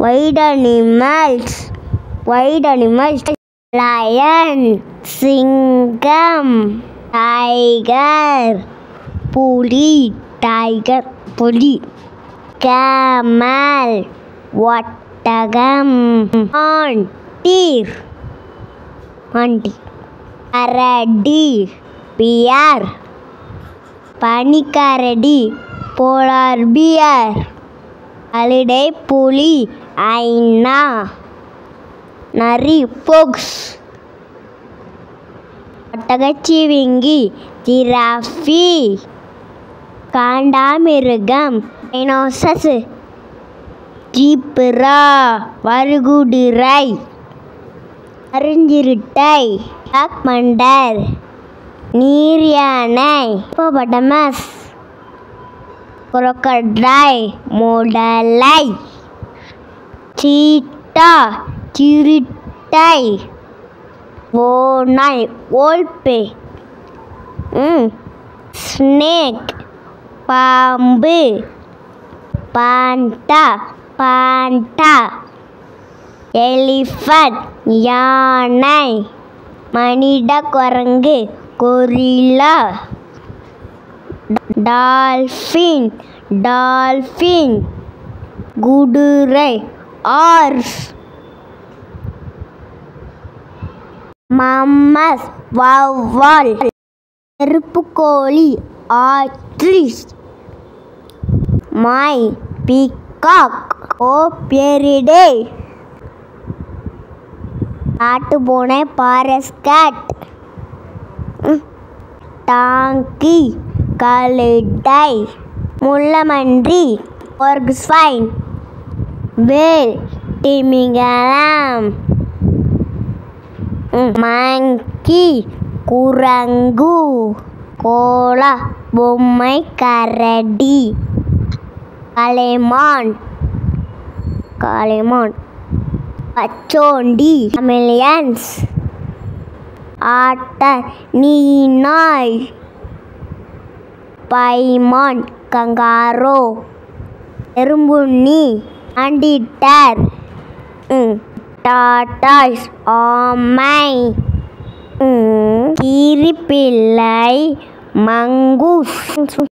Wild animals. Wild animals. Lion. சிங்கம் tiger புலி tiger புலி கேமல் ஒட்டகம் மான் டீர் மான்டி கரடி பியர் பனிக்கரடி போலார் பியர் அலிடை புலி ஐனா நரி போக்ஸ் ஒட்டகச்சிவிங்கி ஜிராஃபி காண்டாமிருகம் டைனோசஸ் ஜீப்ரா வறுகுடிரை அருஞ்சிருட்டை பிளாக் மண்டர் நீர் யானை ஹிப்போபட்டமஸ் குரோக்கடாய் முதலை சீட்டா சிறுட்டை ஓநாய் ஓல்பே ம் ஸ்னேக் பாம்பு பாண்டா பாண்டா எலிஃபண்ட் யானை மனித குரங்கு கொரில்லா டால்ஃபின் டால்ஃபின் குதிரை ஆர்ஸ் மம்மஸ் வௌவால் நெருப்புக்கோழி ஆட்ரிஸ் மை பீகாக் ஓ பேரிடே காட்டு பூனை பாரஸ்கட் டாங்கி கழுடை முள்ளமன்றி ஒர்க்ஸ்வைன் வேல் திமிங்கலம் மங்கி குரங்கு கோலா பொம்மை கரடி கலைமான் கலைமான் பச்சோண்டி மில்லியன்ஸ் ஆட்ட நீனாய் பைமான் கங்காரோ எறும்புண்ணி ஆண்டிட்டர் டாட்டாஸ் ஆமை கீரிப்பிள்ளை மங்கூஸ்